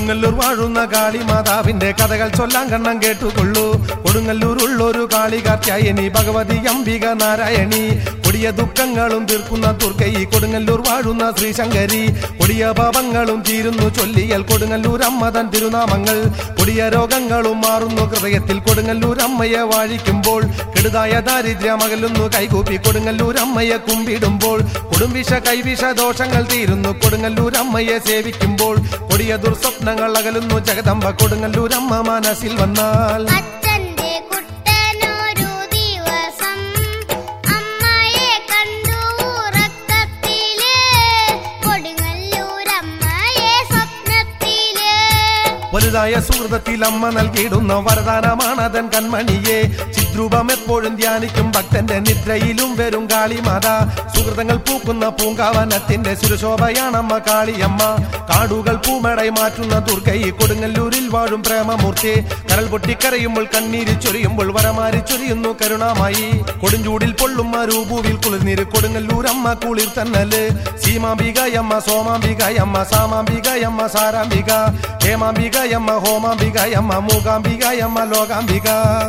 കൊടുങ്ങല്ലൂർ വാഴുന്ന കാളി മാതാവിന്റെ കഥകൾ ചൊല്ലാൻ കണ്ണം കേട്ടുകൊള്ളൂ കൊടുങ്ങല്ലൂർ ഉള്ളൊരു കാളി കാർത്യായനി ഭഗവതി അംബിക നാരായണി കൊടിയ ദുഃഖങ്ങളും തീർക്കുന്ന ദുർഗയി കൊടുങ്ങല്ലൂർ വാഴുന്ന ശ്രീശങ്കരി കൊടിയ പാപങ്ങളും തീരുന്നു ചൊല്ലിയൽ കൊടുങ്ങല്ലൂർ അമ്മതൻ തിരുനാമങ്ങൾ കൊടിയ രോഗങ്ങളും മാറുന്നു ഹൃദയത്തിൽ കൊടുങ്ങല്ലൂർ അമ്മയെ വാഴിക്കുമ്പോൾ കെടുതായ ദാരിദ്ര്യം അകലുന്നു കൈകൂപ്പി കൊടുങ്ങല്ലൂർ അമ്മയെ കുമ്പിടുമ്പോൾ കൊടുംവിഷ കൈവിഷ ദോഷങ്ങൾ തീരുന്നു കൊടുങ്ങല്ലൂർ അമ്മയെ സേവിക്കുമ്പോൾ കൊടിയ ദുർസ്വപ്നങ്ങൾ അകലുന്നു ജഗദമ്പ കൊടുങ്ങല്ലൂർ അമ്മ മനസ്സിൽ വന്നാൽ അച്ഛന്റെ കുട്ടനൊരു ദിവസം അമ്മയെ കണ്ടു ഉറക്കത്തില് കൊടുങ്ങല്ലൂരമ്മയെ സ്വപ്നത്തില് വലുതായ സുഹൃതത്തിൽ അമ്മ നൽകിയിടുന്ന വരദാനമാണതൻ കൺമണിയെ ചിദ്രൂപം എപ്പോഴും ധ്യാനിക്കും ഭക്തന്റെ നിദ്രയിലും വരും കാളിമാത സുഹൃതങ്ങൾ പൂക്കുന്ന പൂങ്കാവനത്തിന്റെ സുരശോഭയാണമ്മ കാളിയമ്മ കാടുകൾ പൂമടை മാറ്റുന്ന ദുർഗൈ കൊടുങ്ങല്ലൂരിൽ വാഴും പ്രേമമൂർത്തി കരൾ പൊട്ടിക്കരയുമ്പോൾ കണ്ണീര് ചൊരിയുമ്പോൾ വരമാരി ചൊരിയുന്നു കരുണാമായി കൊടുഞ്ചൂടിൽ പൊള്ളും രൂപൂവിൽ കുളിർനീര് കൊടുങ്ങല്ലൂരമ്മ കുളിർ തന്നല് സീമാംബികയമ്മ സോമാംബികയമ്മ സാമാംബികയമ്മ സാരാംബിക ഹേമാംബികയമ്മ ഹോമാംബികയമ്മ മൂകാംബികയമ്മ ലോകാംബിക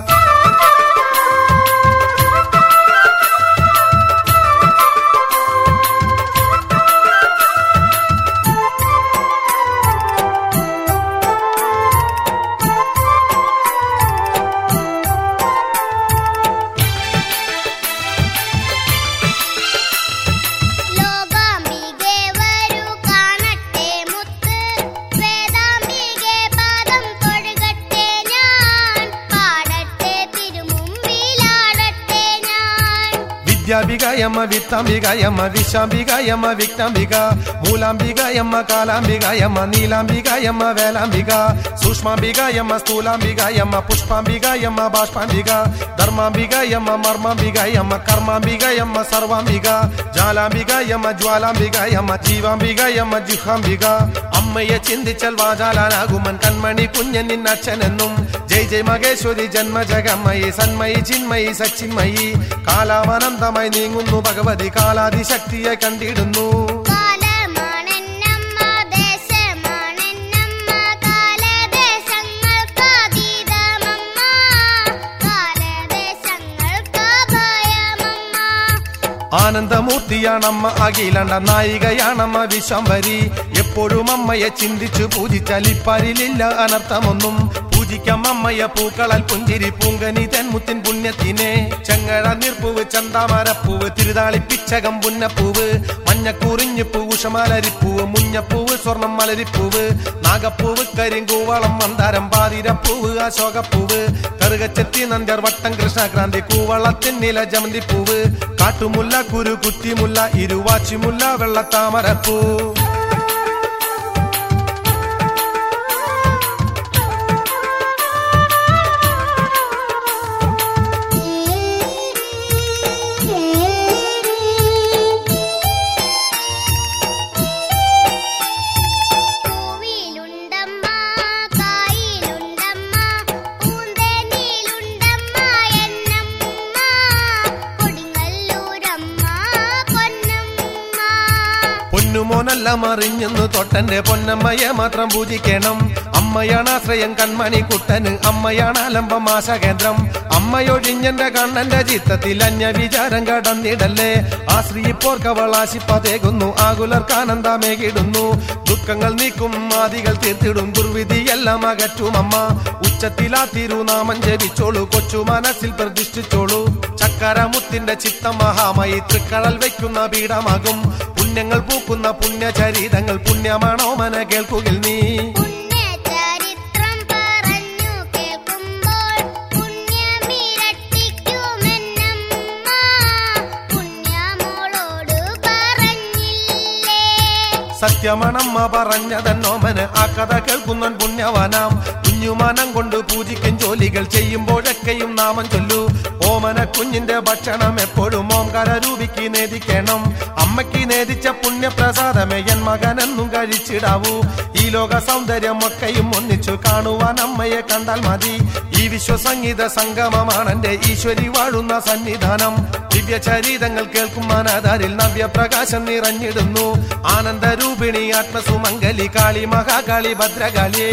ലോകാംബികെ വരൂ കാണട്ടെ മുത്ത് വേദാംബികെ പാദം തൊഴുകട്ടെ ഞാൻ പാടട്ടെ തിരുമുമ്പിലാടട്ടെ ഞാൻ വിദ്യാംബികയമ്മ വിത്താംബികയമ്മ വിശാംബികയമ്മ വിക്നാംബിക മൂലാംബികയമ്മ കാലാംബികയമ്മ നീലാംബികയമ്മ വേലാംബിക സൂക്ഷ്മാംബികയമ്മ സ്ഥൂലാംബികയമ്മ പുഷ്പാംബികയമ്മ ബാഷ്പാംബിക ധർമാംബികയമ്മ മർമാംബികയമ്മ കർമാംബികയമ്മ സർവാംബിക ജാലാംബികയമ്മ ജ്വാലാംബികയമ്മ ജീവാംബികയമ്മ ജിഹാംബിക അമ്മയെ ചിന്തിച്ചാൽ വാചാലാനാകുമൻ കൺമണി കുഞ്ഞൻ നിന്നച്ഛനെന്നും ജയ് ജയ് മഹേശ്വരി ജന്മജഗമ്മയി സന്മയി ചിന്മയി സച്ചിന്മയി കാലാവനന്തമായി നീങ്ങുന്നു ഭഗവതി കാലാതിശക്തിയെ കണ്ടിടുന്നു കാലമാണെന്നമ്മ ദേശമാണെന്നമ്മ കാലദേശങ്ങൾക്കതീതമമ്മ കാലദേശങ്ങൾക്കഭയമമ്മ ആനന്ദമൂർത്തിയാണമ്മ അഖിലണ്ട നായികയാണമ്മ വിശ്വംവരി എപ്പോഴും അമ്മയെ ചിന്തിച്ചു പൂജിച്ചാൽ ഇപ്പാരിലില്ല അനർത്ഥമൊന്നും പൂജിക്കാം അമ്മയെ പൂക്കളൽ പുഞ്ചിരി പൂങ്കനി തെൻമുത്തിൻ പുണ്യത്തിനെ ചെങ്ങഴ നീർപ്പൂവ് ചന്താമരപ്പൂവ് തിരുതാളിപ്പിച്ചകം പുന്നപ്പൂവ് മഞ്ഞക്കൂറിഞ്ഞിപ്പൂ ഉഷമലരിപ്പൂവ് മുഞ്ഞപ്പൂവ് സ്വർണം മലരിപ്പൂവ് നാഗപ്പൂവ് കരിങ്കൂവളം മന്ദാരം പാതിരപ്പൂവ് അശോകപ്പൂവ് കറുകച്ചെത്തി നന്ദ്യർ വട്ടം കൃഷ്ണക്രാന്തി കൂവളത്തിൻ നില ജമന്തിപ്പൂവ് കാട്ടുമുല്ല കുരു കുറ്റിമുല്ല ഇരുവാച്ചിമുല്ല വെള്ളത്താമരപ്പൂ പൂവിലുണ്ടമ്മ കായിലുണ്ടമ്മ പൂന്തേനിലുണ്ടമ്മ എന്നമ്മ കൊടുങ്ങല്ലൂരമ്മ പൊന്നമ്മ പൊന്നുമോനല്ല മറിഞ്ഞെന്ന് തൊട്ടന്റെ പൊന്നമ്മയെ മാത്രം പൂജിക്കണം അമ്മയാണ് ആശ്രയം കൺമണി കുട്ടന് അമ്മയാണ് അലംബം ആശകേന്ദ്രം അമ്മയൊഴിഞ്ഞന്റെ കണ്ണന്റെ ചിത്തത്തിൽ അന്യ വിചാരം കടന്നിടല്ലേ ആശ്രീപ്പോർക്കവൾ ആശിപ്പതേകുന്നു ആകുലർക്കാനന്ദമേകിടുന്നു ദുഃഖങ്ങൾ നീക്കും ആദികൾ തീർത്തിടും ദുർവിധിയെല്ലാം അകറ്റും അമ്മ ഉച്ചത്തിലാ തിരുനാമം ജപിച്ചോളൂ കൊച്ചു മനസ്സിൽ പ്രതിഷ്ഠിച്ചോളൂ ചക്കരമുത്തിന്റെ ചിത്തം മഹാമയി തൃക്കടൽ വയ്ക്കുന്ന പീഠമാകും പുണ്യങ്ങൾ പൂക്കുന്ന പുണ്യചരിതങ്ങൾ പുണ്യമാണോ മന കേൾക്കുകിൽ നീ പുണ്യചരിത്രം പറഞ്ഞു കേൾക്കുമ്പോൾ പുണ്യമിരട്ടിക്കുമെന്നമ്മ പുണ്യമോളോട് പറഞ്ഞില്ലേ സത്യമണമ്മ പറഞ്ഞതെന്നോമന് ആ കഥ കേൾക്കുന്നൻ പുണ്യവാനാം കുഞ്ഞുമാനം കൊണ്ട് പൂജിക്കും ജോലികൾ ചെയ്യുമ്പോഴൊക്കെയും നാമം ചൊല്ലൂ ഓമന കുഞ്ഞിന്റെ ഭക്ഷണം എപ്പോഴും ഓംകാര രൂപിക്ക് നേദിക്കണം അമ്മയ്ക്ക് നേദിച്ച പുണ്യപ്രസാദമേ എൻ മകനെന്നും കഴിച്ചിടാവൂ ഈ ലോക സൗന്ദര്യം ഒക്കെയും ഒന്നിച്ചു കാണുവാൻ അമ്മയെ കണ്ടാൽ മതി ഈ വിശ്വസംഗീത സംഗമമാണ് എന്റെ ഈശ്വരി വാഴുന്ന സന്നിധാനം ദിവ്യചരിതങ്ങൾ കേൾക്കും മനതാരിൽ നവ്യപ്രകാശം നിറഞ്ഞിടുന്നു ആനന്ദരൂപിണി ആത്മസുമംഗലി കാളി മഹാകാളി ഭദ്രകാളി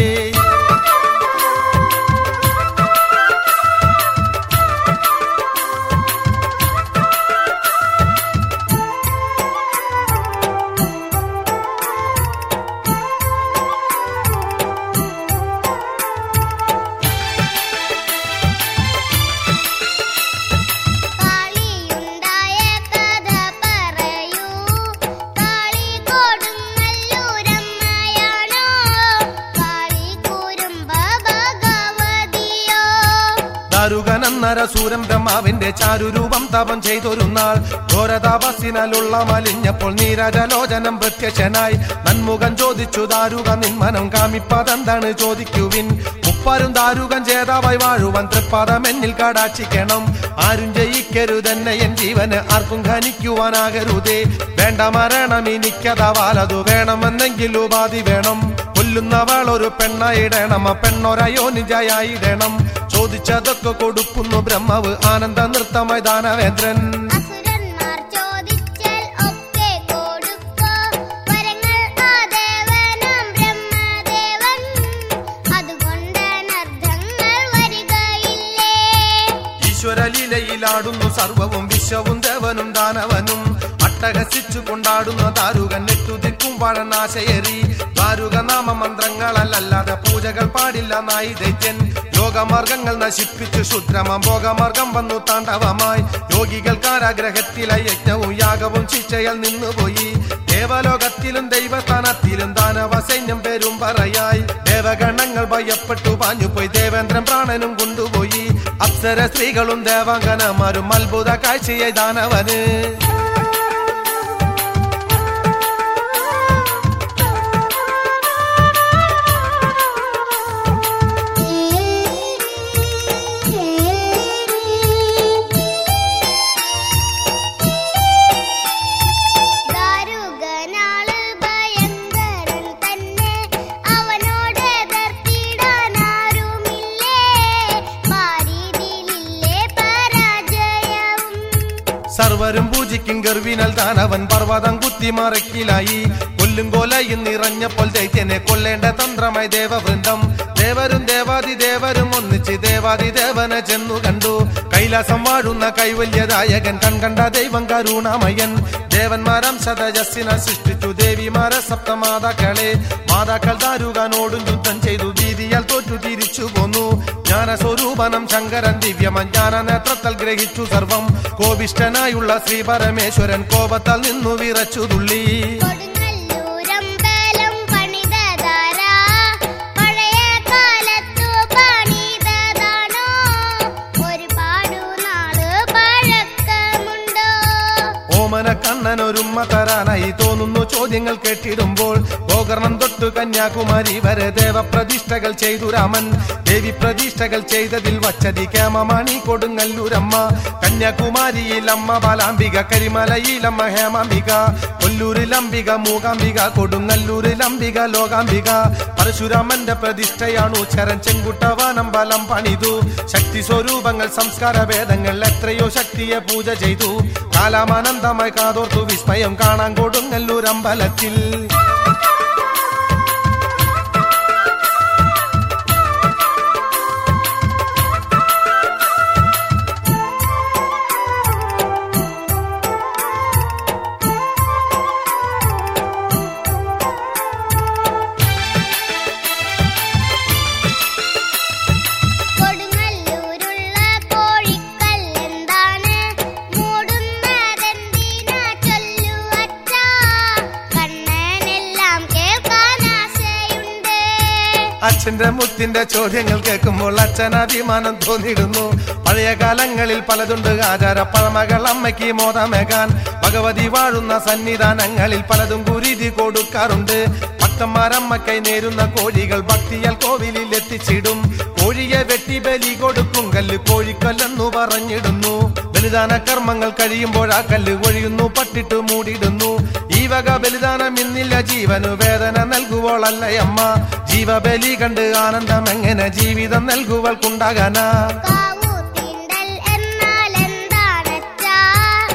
കാളിയുണ്ടായ കഥ പറയൂ കാളി കൊടുങ്ങല്ലൂരമ്മയാണോ കാളി കുരുമ്പ ഭഗവതിയോ ദാരുകനന്നര സൂരം ബ്രഹ്മാവിന്റെ ചാരുരൂപം തപം ചെയ്തൊരു നാൾ ഘോരതാപസിനാലുള്ള മലിഞ്ഞപ്പോൾ നീരാജലോചനം പ്രത്യക്ഷനായി നന്മുഖം ചോദിച്ചു ദാരുക നിന്മനം കാമിപ്പതെന്താണ് ചോദിക്കുവിൻ മുപ്പാരും ദാരുകൻ ജേതാവായി വാഴുവാൻ തൃപ്പാദം എന്നിൽ കടാക്ഷിക്കണം ആരും ജയിക്കരുതെന്നെ എൻ ജീവന് ആർക്കും ഖനിക്കുവാനാകരുതേ വേണ്ട മരണം എനിക്കതാവാലതു വേണമെന്നെങ്കിൽ ഉപാധി വേണം കൊല്ലുന്നവൾ ഒരു പെണ്ണായിടണം ആ പെണ്ണൊരയോ നിജയായിടണം ചോദിച്ചതൊക്കെ കൊടുക്കുന്നു ബ്രഹ്മാവ് ആനന്ദ നൃത്തമായി ദാനവേന്ദ്രൻ അസുരന്മാർ ചോദിച്ചാൽ ഒക്കെ കൊടുക്കോ വരങ്ങൾ ആ ദേവനാം ബ്രഹ്മദേവൻ അതുകൊണ്ട് അനർത്ഥങ്ങൾ വരികയില്ലേ ഈശ്വരലീലയിലാടുന്നു സർവവും വിശ്വവും ദേവനും ദാനവനും അട്ടഹസിച്ചു കൊണ്ടാടുന്ന ദാരുകൻ എട്ടുദിക്കും വാഴനാശയറി ദാരുക നാമ മന്ത്രങ്ങളല്ലാതെ പൂജകൾ പാടില്ല നായി ദൈത്യൻ യോഗമാർഗങ്ങൾ നശിപ്പിച്ചു ശുദ്രമം ഭോഗമാർഗം വന്നു താണ്ഡവമായി യോഗികൾ കാരാഗ്രഹത്തിലെ യജ്ഞവും യാഗവും ശിക്ഷയാൽ നിന്നുപോയി ദേവലോകത്തിലും ദൈവസ്ഥാനത്തിലും ദാനവ സൈന്യം പേരും പറയായി ദേവഗണങ്ങൾ ഭയപ്പെട്ടു പാഞ്ഞുപോയി ദേവേന്ദ്രൻ പ്രാണനും കൊണ്ടുപോയി അപ്സര സ്ത്രീകളും ദേവാംഗനമാരും അത്ഭുത കാഴ്ചയായി ദാനവന് ദാരുകനാള് ഭയങ്കരൻ തന്നെ അവനോട് എതിർത്തിടാൻ ആരുമില്ലേ പാരീതിയിലില്ലേ പരാജയവും സർവരും പൂജിക്കും ഗർവിനൽ താനവൻ പർവ്വതം കുത്തിമറക്കിലായി കൊല്ലും കൊലയും നിറഞ്ഞപ്പോൾ ദൈത്യനെ കൊല്ലേണ്ട തന്ത്രമായി ദേവവൃന്ദം ദേവരും ദേവാദി ദേവരും ഒന്നിച്ച് ദേവാദി ദേവനെ ചെന്നു കണ്ടു കൈലാസം വാഴുന്ന കൈവല്യദായകൻ കൺകണ്ട ദൈവം കരുണാമയൻ ദേവന്മാരം സതജസ്സിനെ സൃഷ്ടിച്ചു ദേവിമാരെ സപ്തമാതാക്കളെ മാതാക്കൾ ദാരുകനോടും യുദ്ധം ചെയ്തു വീതിയാൽ തോറ്റു തിരിച്ചു പോന്നു ജ്ഞാനസ്വരൂപനം ശങ്കരൻ ദിവ്യമജ്ഞാന നേത്രത്താൽ ഗ്രഹിച്ചു സർവം കോപിഷ്ടനായുള്ള ശ്രീ പരമേശ്വരൻ കോപത്താൽ നിന്നു വിറച്ചു തുള്ളി കൊടുങ്ങല്ലൂരമ്പലം പണിതതാരാ പഴയ കാലത്തു പണിതതാണോ ഒരുപാടു നാള് പഴക്കമുണ്ടോ ഓമന കണ്ണൻ ഒരുമ്മ തരാനായി തോന്നുന്നു ചോദ്യങ്ങൾ കേട്ടിടുമ്പോൾ ഗോകർണം തൊട്ടു കന്യാകുമാരി വരെ ദേവപ്രതിഷ്ഠകൾ ചെയ്തു രാമൻ ദേവി പ്രതിഷ്ഠകൾ ചെയ്തതിൽ വച്ചതി കേമമണി കൊടുങ്ങല്ലൂരമ്മ കന്യാകുമാരിയിൽ അമ്മ ബാലാംബിക കരിമലയിൽ അമ്മ ഹേമാംബിക കൊല്ലൂരിൽ അംബിക മൂകാംബിക കൊടുങ്ങല്ലൂരിൽ അംബിക ലോകാംബിക പരശുരാമന്റെ പ്രതിഷ്ഠയാണു ചരൻ ചെങ്കുട്ടവാനം ബലം പണിതു ശക്തി സ്വരൂപങ്ങൾ സംസ്കാര ഭേദങ്ങൾ എത്രയോ ശക്തിയെ പൂജ ചെയ്തു കാലാമാനന്ദമായി കാതോർത്തു വിസ്മയം കാണാൻ കൊടുങ്ങല്ലൂർ അമ്പലത്തിൽ കൊടുങ്ങല്ലൂരുള്ള കോഴിക്കൽ എന്താണ് മൂടുന്നതെന്തിനാ ചൊല്ലു അച്ഛാ കണ്ണനെല്ലാം കേൾക്കാൻ ആശയുണ്ട് അച്ഛന്റെ മുത്തിന്റെ ചോദ്യങ്ങൾ കേൾക്കുമ്പോൾ അച്ഛൻ അഭിമാനം തോന്നിയിടുന്നു പഴയ കാലങ്ങളിൽ പലതുണ്ട് ആചാര പഴമകൾ അമ്മയ്ക്ക് മോദമേകാൻ ഭഗവതി വാഴുന്ന സന്നിധാനങ്ങളിൽ പലതും കുരുതി കൊടുക്കാറുണ്ട് ഭക്തന്മാരമ്മക്കൈ നേരുന്ന കോഴികൾ ഭക്തിയാൽ കോവിലിൽ എത്തിച്ചിടും കോഴിയെ വെട്ടി ബലി കൊടുക്കും കല്ല് കോഴിക്കല്ലെന്നു പറഞ്ഞിടുന്നു ബലിദാന കർമ്മങ്ങൾ കഴിയുമ്പോൾ ആ കല്ല് ഒഴിയുന്നു പട്ടിട്ട് മൂടിയിടുന്നു ഈ വക ബലിദാനം ഇന്നില്ല ജീവനു വേദന നൽകുവോളല്ലയമ്മ ജീവബലി കണ്ട് ആനന്ദം എങ്ങനെ ജീവിതം നൽകുവൾക്കുണ്ടാകാനാ കാവൂത്തിണ്ടൽ എന്നാൽ എന്താണച്ചാ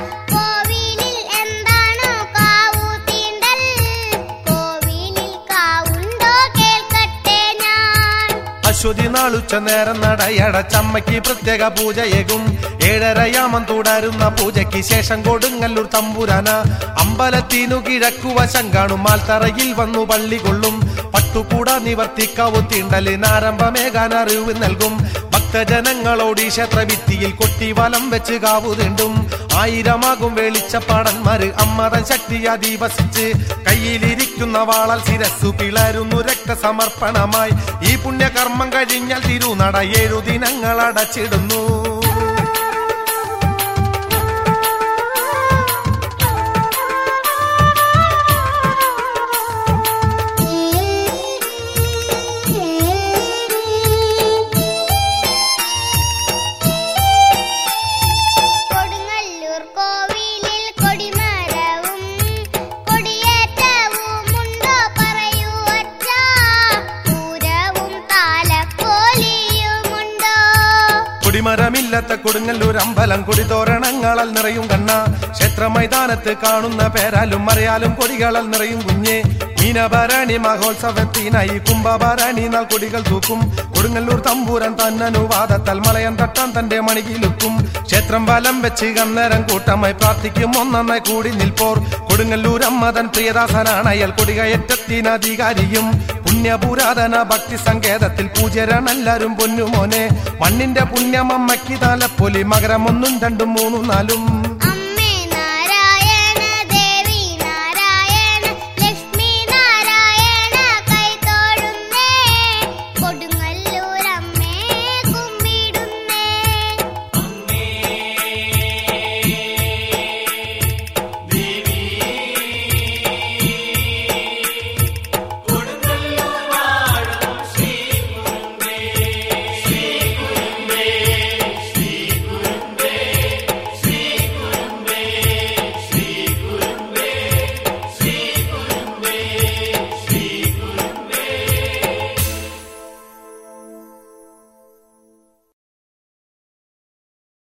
അശ്വതി നാളുച്ച നേരം നടയടച്ചമ്മയ്ക്ക് പ്രത്യേക പൂജയേകും ഏഴരയാമം തുടരുന്ന പൂജയ്ക്ക് ശേഷം കൊടുങ്ങല്ലൂർ തമ്പുരാന അമ്പലത്തിനു കിഴക്കുവശം കാണും മാൽത്തറയിൽ വന്നു പള്ളി കൊള്ളും പട്ടുകൂട നിവർത്തിക്കാവു തീണ്ടലിനാരംഭമേകാൻ അറിവ് നൽകും ഭക്തജനങ്ങളോട് ഈ ക്ഷേത്രഭിത്തിയിൽ കൊട്ടി വലം വെച്ച് കാവു തീണ്ടും ആയിരമാകും വെളിച്ചപ്പാടന്മാര് അമ്മതൻ ശക്തിയാതി വസിച്ച് കയ്യിലിരിക്കുന്ന വാളൽ ശിരസ്സു പിളരുന്നു രക്തസമർപ്പണമായി ഈ പുണ്യകർമ്മം കഴിഞ്ഞാൽ തിരുനട ഏഴു ദിനങ്ങൾ അടച്ചിടുന്നു കൊടുങ്ങല്ലൂർ കോവിലിൽ കൊടിമരവും കൊടിയേറ്റവും ഉണ്ടോ പറയൂ അച്ഛാ പൂരവും താലക്കോലിയുമുണ്ടോ കൊടിമരമില്ലാത്ത കൊടുങ്ങല്ലൂർ അമ്പലം കൊടിതോരണങ്ങളാൽ നിറയും കണ്ണ ക്ഷേത്ര മൈതാനത്ത് കാണുന്ന പേരാലും മറിയാലും കൊടികളാൽ നിറയും കുഞ്ഞെ മീനഭരണി മഹോത്സവത്തിനായി കുംഭഭരണി നാൾ കൊടികൾ തൂക്കും കൊടുങ്ങല്ലൂർ തമ്പൂരൻ തന്നനുവാദത്താൽ മലയൻ തട്ടാൻ തന്റെ മണികിലുക്കും ക്ഷേത്രം വലം വെച്ച് അന്നേരം കൂട്ടമായി പ്രാർത്ഥിക്കും ഒന്നൊന്നായി കൂടി നിൽപ്പോർ കൊടുങ്ങല്ലൂർ അമ്മതൻ പ്രിയദാസനാണ് അയാൾ കൊടികയറ്റത്തിനധികാരിയും പുണ്യപുരാതന ഭക്തി സങ്കേതത്തിൽ പൂജരണെല്ലാരും പൊന്നുമോനെ മണ്ണിന്റെ പുണ്യമമ്മയ്ക്ക് താലപ്പൊലി മകരം ഒന്നും രണ്ടും മൂന്നും നാലും